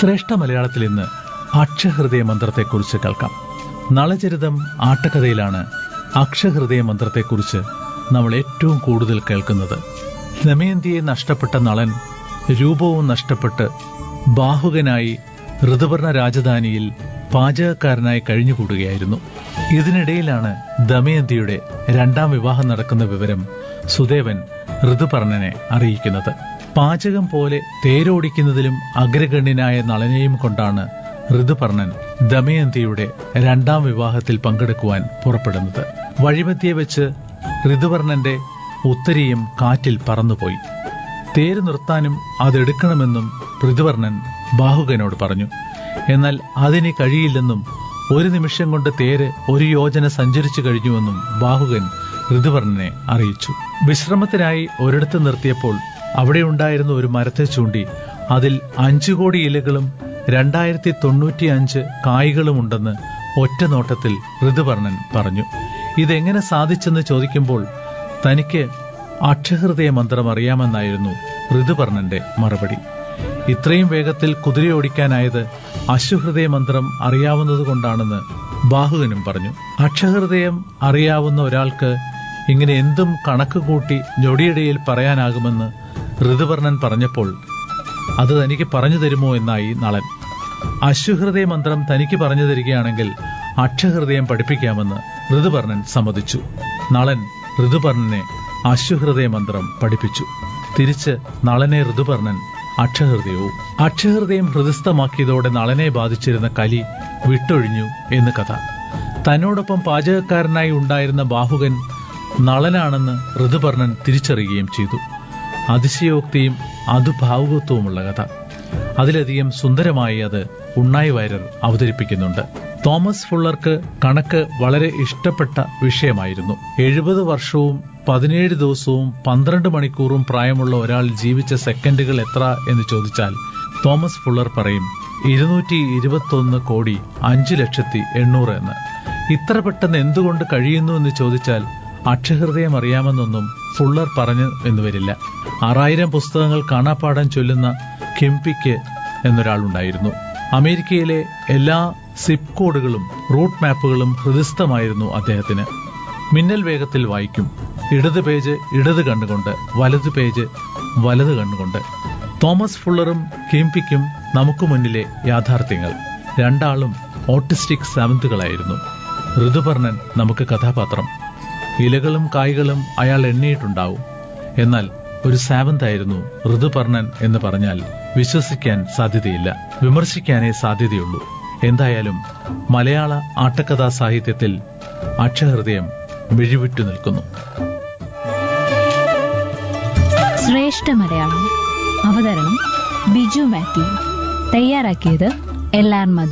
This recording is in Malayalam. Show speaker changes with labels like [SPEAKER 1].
[SPEAKER 1] ശ്രേഷ്ഠ മലയാളത്തിൽ ഇന്ന് അക്ഷഹൃദയ മന്ത്രത്തെക്കുറിച്ച് കേൾക്കാം നളചരിതം ആട്ടക്കഥയിലാണ് അക്ഷഹൃദയ മന്ത്രത്തെക്കുറിച്ച് നമ്മൾ ഏറ്റവും കൂടുതൽ കേൾക്കുന്നത് ദമയന്തിയെ നഷ്ടപ്പെട്ട നളൻ രൂപവും നഷ്ടപ്പെട്ട് ബാഹുകനായി ഋതുവർണ രാജധാനിയിൽ പാചകക്കാരനായി കഴിഞ്ഞുകൂടുകയായിരുന്നു ഇതിനിടയിലാണ് ദമയന്തിയുടെ രണ്ടാം വിവാഹം നടക്കുന്ന വിവരം സുദേവൻ ഋതുപർണനെ അറിയിക്കുന്നത് പാചകം പോലെ തേരോടിക്കുന്നതിലും അഗ്രഗണ്യനായ നളനെയും കൊണ്ടാണ് ഋതുപർണൻ ദമയന്തിയുടെ രണ്ടാം വിവാഹത്തിൽ പങ്കെടുക്കുവാൻ പുറപ്പെടുന്നത് വഴിമധ്യേ വെച്ച് ഋതുവർണന്റെ ഉത്തരിയും കാറ്റിൽ പറന്നുപോയി തേര് നിർത്താനും അതെടുക്കണമെന്നും ഋതുവർണൻ ബാഹുകനോട് പറഞ്ഞു എന്നാൽ അതിന് കഴിയില്ലെന്നും ഒരു നിമിഷം കൊണ്ട് തേര് ഒരു യോജന സഞ്ചരിച്ചു കഴിഞ്ഞുവെന്നും ബാഹുകൻ ഋതുവർണനെ അറിയിച്ചു വിശ്രമത്തിനായി ഒരിടത്ത് നിർത്തിയപ്പോൾ അവിടെയുണ്ടായിരുന്ന ഒരു മരത്തെ ചൂണ്ടി അതിൽ അഞ്ചു കോടി ഇലകളും രണ്ടായിരത്തി തൊണ്ണൂറ്റി അഞ്ച് കായ്കളുമുണ്ടെന്ന് ഒറ്റ നോട്ടത്തിൽ ഋതുവർണൻ പറഞ്ഞു ഇതെങ്ങനെ സാധിച്ചെന്ന് ചോദിക്കുമ്പോൾ തനിക്ക് അക്ഷഹൃദയ മന്ത്രം അറിയാമെന്നായിരുന്നു ഋതുപർണന്റെ മറുപടി ഇത്രയും വേഗത്തിൽ കുതിരയോടിക്കാനായത് അശ്വഹൃദയ മന്ത്രം അറിയാവുന്നതുകൊണ്ടാണെന്ന് ബാഹുകനും പറഞ്ഞു അക്ഷഹൃദയം അറിയാവുന്ന ഒരാൾക്ക് ഇങ്ങനെ എന്തും കണക്ക് കൂട്ടി ഞൊടിയിടയിൽ പറയാനാകുമെന്ന് ഋതുപർണൻ പറഞ്ഞപ്പോൾ അത് തനിക്ക് പറഞ്ഞു തരുമോ എന്നായി നളൻ അശ്വഹൃദയ മന്ത്രം തനിക്ക് പറഞ്ഞു തരികയാണെങ്കിൽ അക്ഷഹൃദയം പഠിപ്പിക്കാമെന്ന് ഋതുപർണൻ സമ്മതിച്ചു നളൻ ഋതുപർണനെ അശ്വഹൃദയ മന്ത്രം പഠിപ്പിച്ചു തിരിച്ച് നളനെ ഋതുപർണൻ അക്ഷഹൃദയവും അക്ഷഹൃദയം ഹൃദയസ്ഥമാക്കിയതോടെ നളനെ ബാധിച്ചിരുന്ന കലി വിട്ടൊഴിഞ്ഞു എന്ന് കഥ തന്നോടൊപ്പം പാചകക്കാരനായി ഉണ്ടായിരുന്ന ബാഹുകൻ നളനാണെന്ന് ഋതുപർണൻ തിരിച്ചറിയുകയും ചെയ്തു അതിശയോക്തിയും അതുഭാവുകത്വവുമുള്ള കഥ അതിലധികം സുന്ദരമായി അത് ഉണ്ണായി വാര്യർ അവതരിപ്പിക്കുന്നുണ്ട് തോമസ് ഫുള്ളർക്ക് കണക്ക് വളരെ ഇഷ്ടപ്പെട്ട വിഷയമായിരുന്നു എഴുപത് വർഷവും പതിനേഴ് ദിവസവും പന്ത്രണ്ട് മണിക്കൂറും പ്രായമുള്ള ഒരാൾ ജീവിച്ച സെക്കൻഡുകൾ എത്ര എന്ന് ചോദിച്ചാൽ തോമസ് ഫുള്ളർ പറയും ഇരുന്നൂറ്റി ഇരുപത്തൊന്ന് കോടി അഞ്ചു ലക്ഷത്തി എണ്ണൂറ് എന്ന് ഇത്ര പെട്ടെന്ന് എന്തുകൊണ്ട് കഴിയുന്നു എന്ന് ചോദിച്ചാൽ അക്ഷഹൃദയം അറിയാമെന്നൊന്നും ഫുള്ളർ പറഞ്ഞു എന്ന് വരില്ല ആറായിരം പുസ്തകങ്ങൾ കാണാപ്പാടം ചൊല്ലുന്ന കെംപിക്ക് എന്നൊരാളുണ്ടായിരുന്നു അമേരിക്കയിലെ എല്ലാ സിപ്പ് കോഡുകളും റൂട്ട് മാപ്പുകളും ഹൃദയസ്ഥമായിരുന്നു അദ്ദേഹത്തിന് മിന്നൽ വേഗത്തിൽ വായിക്കും ഇടത് പേജ് ഇടത് കണ്ണുകൊണ്ട് വലത് പേജ് വലത് കണ്ണുകൊണ്ട് തോമസ് ഫുള്ളറും കെംപിക്കും നമുക്ക് മുന്നിലെ യാഥാർത്ഥ്യങ്ങൾ രണ്ടാളും ഓട്ടിസ്റ്റിക് സെവന്തുകളായിരുന്നു ഋതുപർണൻ നമുക്ക് കഥാപാത്രം ഇലകളും കായ്കളും അയാൾ എണ്ണിയിട്ടുണ്ടാവും എന്നാൽ ഒരു സാവന്തായിരുന്നു ഋതുപർണൻ എന്ന് പറഞ്ഞാൽ വിശ്വസിക്കാൻ സാധ്യതയില്ല വിമർശിക്കാനേ സാധ്യതയുള്ളൂ എന്തായാലും മലയാള ആട്ടക്കഥാ സാഹിത്യത്തിൽ അക്ഷഹൃദയം മിഴിവിട്ടു നിൽക്കുന്നു
[SPEAKER 2] ശ്രേഷ്ഠ മലയാളം അവതരണം ബിജു മാത്യു തയ്യാറാക്കിയത് എൽ ആർ മധു